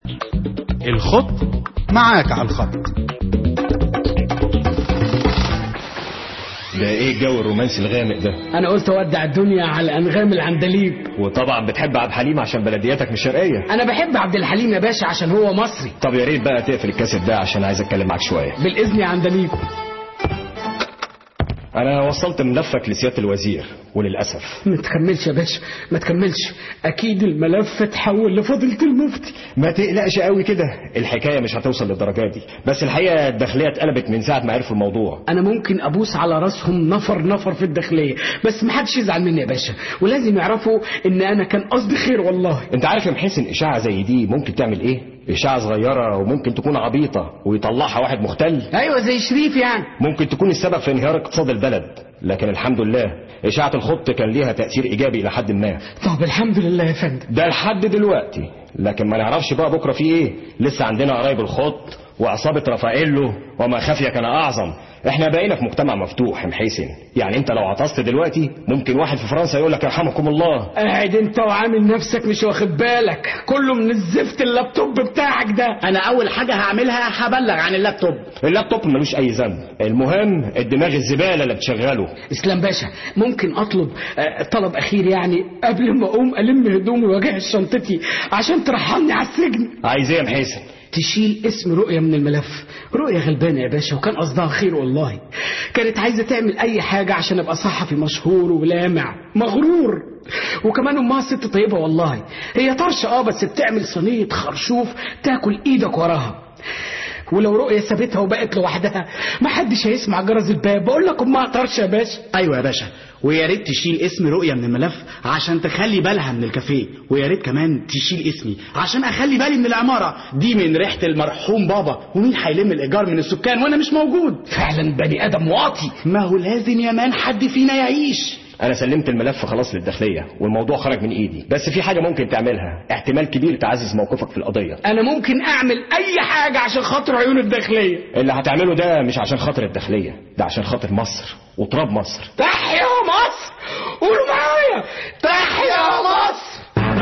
الخط معاك على الخط ده ايه الجو الرومانسي الغامق ده انا قلت اودع الدنيا على انغام العندليب وطبعا بتحب عبد الحليم عشان بلدياتك مش شرقيه انا بحب عبد الحليم يا باشا عشان هو مصري طب يا ريت بقى تقفل الكاسيت ده عشان عايز اتكلم معاك شويه بالاذن يا عندليب انا وصلت ملفك لسياده الوزير وللاسف ما تكملش يا باشا ما تكملش اكيد الملف اتحول لفضيله المفتي ما تقلقش قوي كده الحكايه مش هتوصل للدرجه دي بس الحقيقه الداخليه اتقلبت من ساعه ما عرفوا الموضوع انا ممكن ابوس على راسهم نفر نفر في الداخليه بس ما حدش يزعل مني يا باشا ولازم يعرفوا ان انا كان قصدي خير والله انت عارف يا محسن اشاعه زي دي ممكن تعمل ايه اشاعه صغيره وممكن تكون عبيطه ويطلعها واحد مختل ايوه زي شريف يعني ممكن تكون السبب في انهيار اقتصاد البلد لكن الحمد لله اشاعه الخط كان ليها تاثير ايجابي الى حد ما طب الحمد لله يا فندم ده لحد دلوقتي لكن ما نعرفش بقى بكره في ايه لسه عندنا قرايب الخط وعصابه رافائيلو وما خفي كان اعظم احنا بقينا في مجتمع مفتوح يا محسن يعني انت لو عطست دلوقتي ممكن واحد في فرنسا يقول لك يرحمكم الله قاعد انت وعامل نفسك مش واخد بالك كله من الزفت اللابتوب بتاعك ده انا اول حاجه هعملها هبلغ عن اللابتوب اللابتوب ملوش اي ذنب المهم الدماغ الزباله اللي بتشغله اسلام باشا ممكن اطلب آه، طلب اخير يعني قبل ما اقوم الم هدومي واجهز شنطتي عشان ترحلني على السجن عايز ايه يا محسن تشيل اسم رؤية من الملف رؤية غلبانة يا باشا وكان قصدها خير والله كانت عايزة تعمل أي حاجة عشان أبقى صحفي مشهور ولامع مغرور وكمان أمها ست طيبة والله هي طرشة اه بس بتعمل صينية خرشوف تاكل إيدك وراها ولو رؤية سابتها وبقت لوحدها محدش هيسمع جرس الباب بقول لك أمها طرشة يا باشا ايوه يا باشا ويا ريت تشيل اسم رؤية من الملف عشان تخلي بالها من الكافيه ويا ريت كمان تشيل اسمي عشان اخلي بالي من العمارة دي من ريحة المرحوم بابا ومين هيلم الايجار من السكان وانا مش موجود فعلا بني آدم واطي ما هو لازم يا مان حد فينا يعيش انا سلمت الملف خلاص للداخليه والموضوع خرج من ايدي بس في حاجه ممكن تعملها احتمال كبير تعزز موقفك في القضيه أنا ممكن أعمل أي حاجة عشان خاطر عيون الداخلية اللي هتعمله ده مش عشان خاطر الداخليه ده عشان خاطر مصر وتراب مصر تحيا مصر قولوا معايا تحيا مصر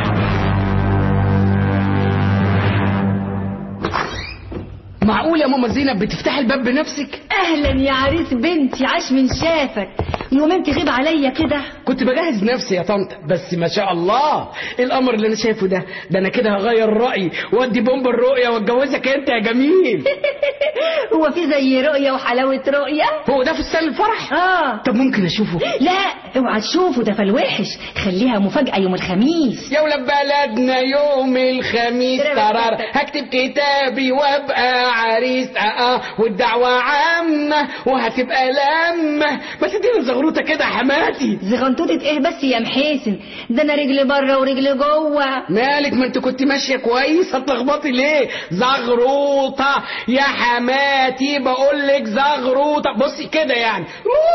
معقول يا ماما زينب بتفتحي الباب بنفسك اهلا يا عريس بنتي عاش من شافك يومين تغيب عليا كده كنت بجهز نفسي يا طنط بس ما شاء الله ايه الامر اللي انا شايفه ده ده انا كده هغير رايي وادي بومب الرؤيه واتجوزك انت يا جميل هو في زي رؤية وحلاوة رؤية هو ده فستان الفرح اه طب ممكن اشوفه لا اوعى تشوفه ده فالوحش خليها مفاجأة يوم الخميس يا ولاد بلدنا يوم الخميس ترار هكتب كتابي وابقى عريس اه اه والدعوة عامة وهتبقى لمة ما تديني زغروطة كده يا حماتي زغنطوطة ايه بس يا محاسن ده انا رجلي بره ورجلي جوه مالك ما انت كنت ماشية كويس هتلخبطي ليه زغروطة يا حماتي بقول لك زغروطة بصي كده يعني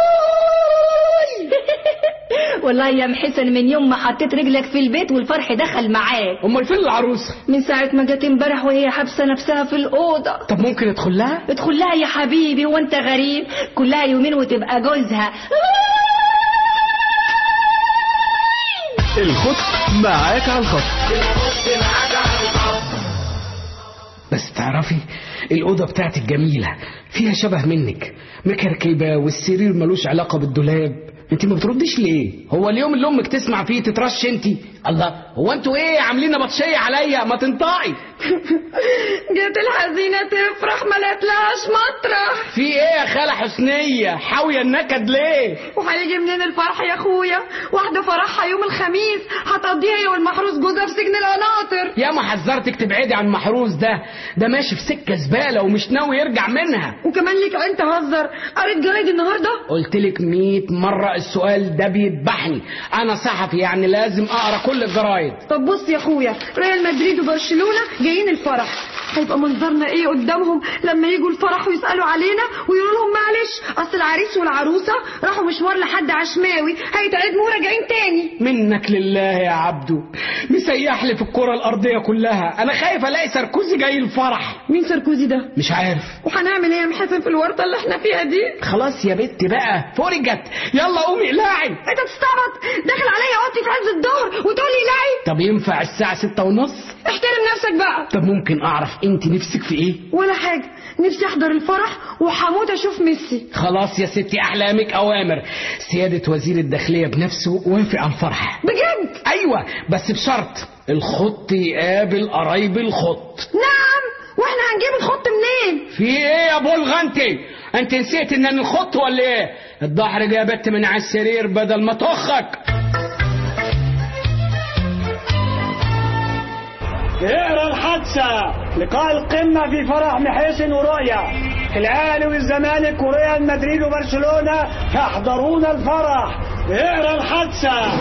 والله يا محسن من يوم ما حطيت رجلك في البيت والفرح دخل معاك امال فين العروسة من ساعة ما جت امبارح وهي حابسة نفسها في الأوضة طب ممكن ادخل لها ادخل لها يا حبيبي وانت غريب كلها يومين وتبقى جوزها الخط معاك على الخط بس تعرفي الأوضة بتاعتك جميلة فيها شبه منك مكركبة والسرير ملوش علاقة بالدولاب انت ما بتردش ليه هو اليوم اللي امك تسمع فيه تترش انت الله هو انتوا ايه عاملين بطشيه عليا ما تنطقي جت الحزينة تفرح ما لقتلهاش مطرح في ايه يا خالة حسنية حاوية النكد ليه وهيجي منين الفرح يا اخويا واحدة فرحها يوم الخميس هتقضيها هي والمحروس جوزها في سجن القناطر يا ما حذرتك تبعدي عن المحروس ده ده ماشي في سكة زبالة ومش ناوي يرجع منها وكمان ليك عين تهزر قريت جرايد النهارده قلت لك 100 مرة السؤال ده بيذبحني انا صحفي يعني لازم اقرا كل الجرايد طب بص يا اخويا ريال مدريد وبرشلونة جايين الفرح هيبقى منظرنا ايه قدامهم لما يجوا الفرح ويسألوا علينا ويقولوا لهم معلش اصل العريس والعروسة راحوا مشوار لحد عشماوي هيتعدموا وراجعين تاني منك لله يا عبدو مسيح لي في الكرة الأرضية كلها أنا خايف ألاقي ساركوزي جاي الفرح مين ساركوزي ده مش عارف وهنعمل ايه يا محسن في الورطة اللي احنا فيها دي خلاص يا بت بقى فرجت يلا قومي اقلعي انت بتستعبط داخل عليا اوضتي في عز الظهر وتقول لي لاعب طب ينفع الساعة ستة ونص احترم نفسك بقى طب ممكن اعرف انت نفسك في ايه ولا حاجة نفسي احضر الفرح وحموت اشوف ميسي خلاص يا ستي احلامك اوامر سيادة وزير الداخلية بنفسه وافق على الفرح بجد ايوه بس بشرط الخط يقابل قرايب الخط نعم واحنا هنجيب الخط منين في ايه يا بلغة انت انت نسيت ان انا الخط ولا ايه الظهر جابت من على السرير بدل ما تخك اقرا الحادثة لقاء القمة في فرح محيسن ورؤيا الأهلي والزمالك وريال مدريد وبرشلونة يحضرون الفرح اقرا الحادثة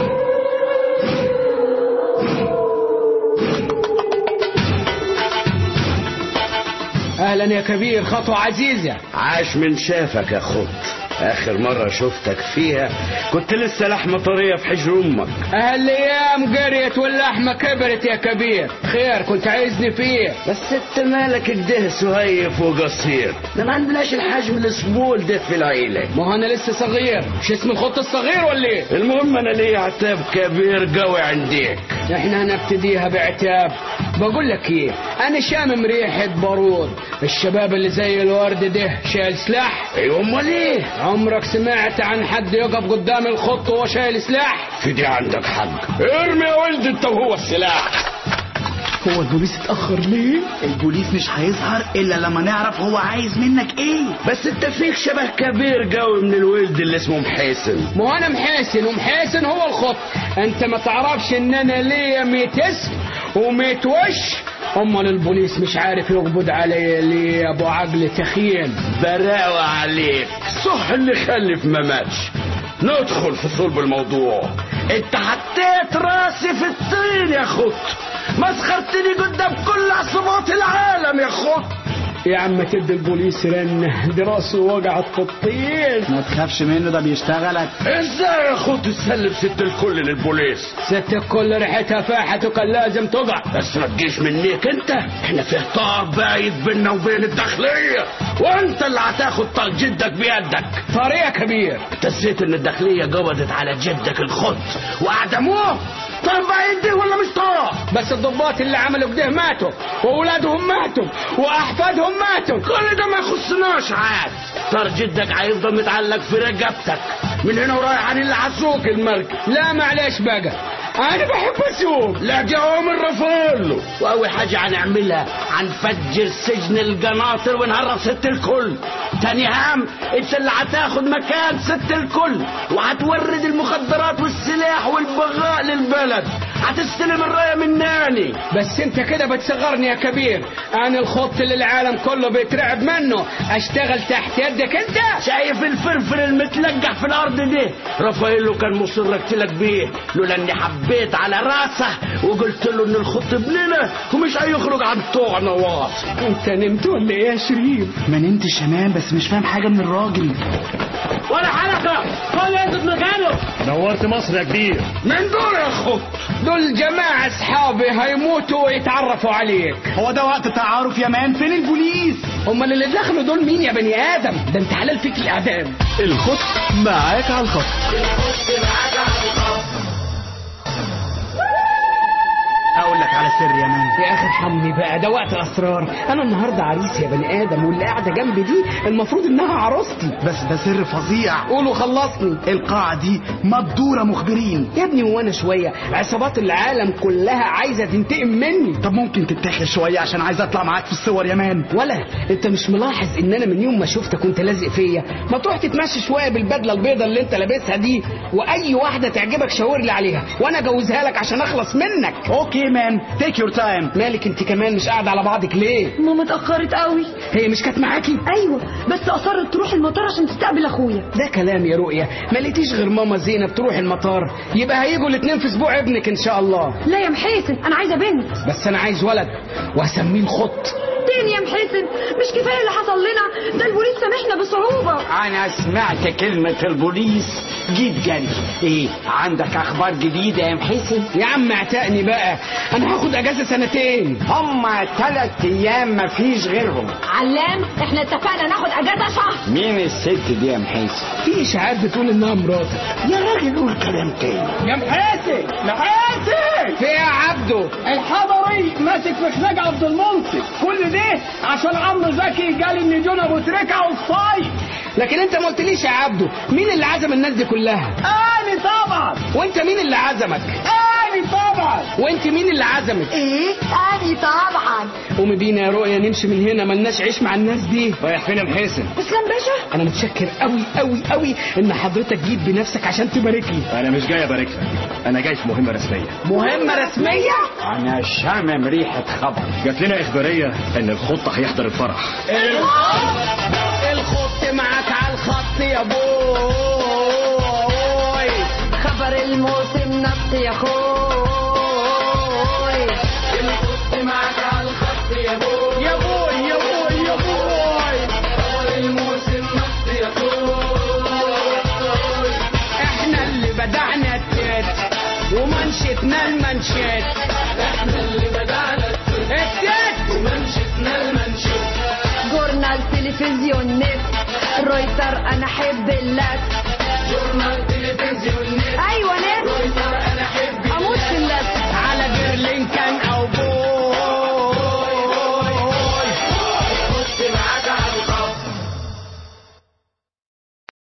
اهلا يا كبير خطوة عزيزة عاش من شافك يا خط اخر مرة شفتك فيها كنت لسه لحمة طرية في حجر امك الايام جريت واللحمة كبرت يا كبير خير كنت عايزني فيه بس انت مالك كده سهيف وقصير ده ما عندناش الحجم السمول ده في العيلة ما هو انا لسه صغير مش اسم الخط الصغير ولا ايه المهم انا ليا عتاب كبير قوي عنديك احنا هنبتديها بعتاب بقول لك ايه انا شامم ريحة بارود الشباب اللي زي الورد ده شايل سلاح ايوه امال ايه عمرك سمعت عن حد يقف قدام الخط وهو شايل سلاح في دي عندك حق ارمي يا ولد انت وهو السلاح هو البوليس اتأخر ليه البوليس مش هيظهر الا لما نعرف هو عايز منك ايه بس انت فيك شبه كبير قوي من الولد اللي اسمه محيسن ما هو انا محاسن ومحاسن هو الخط انت ما تعرفش ان انا ليا ميت اسم وميت وش امال البوليس مش عارف يقبض عليا ليه يا ابو عقل تخين براوة عليك صح اللي خلف ما ماتش ندخل في صلب الموضوع انت حطيت راسي في الطين يا خط مسخرتني قدام كل عصابات العالم يا خط يا عم تدي البوليس رنه دراسه وقعت في الطين ما تخافش منه ده بيشتغلك ازاي يا خط تسلم ست الكل للبوليس ست الكل ريحتها فاحت وكان لازم تقع بس ما تجيش منيك انت احنا في طار بايت بيننا وبين الداخلية وانت اللي هتاخد طاق جدك بيدك طريقة كبير تسيت ان الداخلية قبضت على جدك الخط واعدموه طار بايت دي ولا مش طار بس الضباط اللي عملوا كده ماتوا واولادهم ماتوا واحفادهم ماتوا كل ده ما يخصناش عاد طار جدك هيفضل متعلق في رقبتك من هنا ورايح عن اللي هسوق المركب لا معلش بقى انا بحب اسوق لا دي عمر رافائيلو واول حاجه هنعملها هنفجر سجن القناطر ونهرب ست الكل تاني هام انت اللي هتاخد مكان ست الكل وهتورد المخدرات والسلاح والبغاء للبلد هتستلم الرايه من ناني بس انت كده بتصغرني يا كبير انا الخط اللي العالم كله بيترعب منه اشتغل تحت يدك انت شايف الفلفل المتلقح في الارض ده رافائيلو كان مصر اقتلك بيه لولا اني حبيت على راسه وقلت له ان الخط ابننا ومش هيخرج عن طوع نواص انت نمت ولا ايه يا شريف ما نمتش يا بس مش فاهم حاجه من الراجل ولا حلقة كل يثبت مكانه نورت مصر يا كبير من دول يا خط دول جماعة اصحابي هيموتوا ويتعرفوا عليك هو ده وقت تعارف يا مان فين البوليس امال اللي دخلوا دول مين يا بني ادم ده انت حلال فيك الاعدام الخط معاك على الخط اقول لك على سر يا مان يا اخي ارحمني بقى ده وقت اسرار انا النهارده عريس يا بني ادم واللي قاعده جنبي دي المفروض انها عروستي بس ده سر فظيع قول وخلصني القاعة دي مبدورة مخبرين يا ابني وانا شويه عصابات العالم كلها عايزه تنتقم مني طب ممكن تتاخر شوية عشان عايز اطلع معاك في الصور يا مان ولا انت مش ملاحظ ان انا من يوم ما شفتك كنت لازق فيا ما تروح تتمشى شويه بالبدله البيضه اللي انت لابسها دي واي واحده تعجبك شاور لي عليها وانا اجوزها لك عشان اخلص منك اوكي مان تيك يور تايم مالك انت كمان مش قاعده على بعضك ليه ماما اتأخرت قوي هي مش كانت معاكي ايوه بس اصرت تروح المطار عشان تستقبل اخويا ده كلام يا رؤيا ما لقيتيش غير ماما زينب تروح المطار يبقى هيجوا الاثنين في اسبوع ابنك ان شاء الله لا يا محيسن انا عايزه بنت بس انا عايز ولد وهسميه الخط تاني يا محيسن مش كفايه اللي حصل لنا ده البوليس سامحنا بصعوبه انا سمعت كلمة البوليس جيت جري ايه عندك اخبار جديدة يا محسن يا عم اعتقني بقى انا هاخد اجازه سنتين هما تلات ايام مفيش غيرهم علام احنا اتفقنا ناخد اجازه شهر مين الست دي يا محسن في اشاعات بتقول انها مراتك يا راجل قول كلام تاني يا محاسن محاسن ايه في ايه يا عبده الحضري ماسك في خناق عبد المنصف كل ده عشان عمرو زكي قال ان جون ابو تريكه والصاي لكن انت ما قلتليش يا عبده مين اللي عزم الناس دي كلها اني طبعا وانت مين اللي عزمك اني طبعا وانت مين اللي عزمك ايه اني طبعا قومي بينا يا رؤيا نمشي من هنا ملناش عيش مع الناس دي رايح فين يا محسن اسلام باشا انا متشكر قوي قوي قوي ان حضرتك جيت بنفسك عشان تبارك لي انا مش جاي ابارك لك انا جاي في مهمه رسميه مهمه رسميه انا شامم ريحه خبر جات لنا اخباريه ان الخطه هيحضر الفرح الخط معاك على الخط يا بوي خبر الموسم نط يا خوي الخط معاك على الخط يا بوي يا بوي يا بوي يا بوي خبر الموسم نط يا بوي احنا اللي بدعنا التت ومنشتنا المنشات احنا اللي بدعنا التت ومنشتنا المنشات جورنال تلفزيون نت رويتر انا احب اللات جورنال تلفزيون ايوه نت رويتر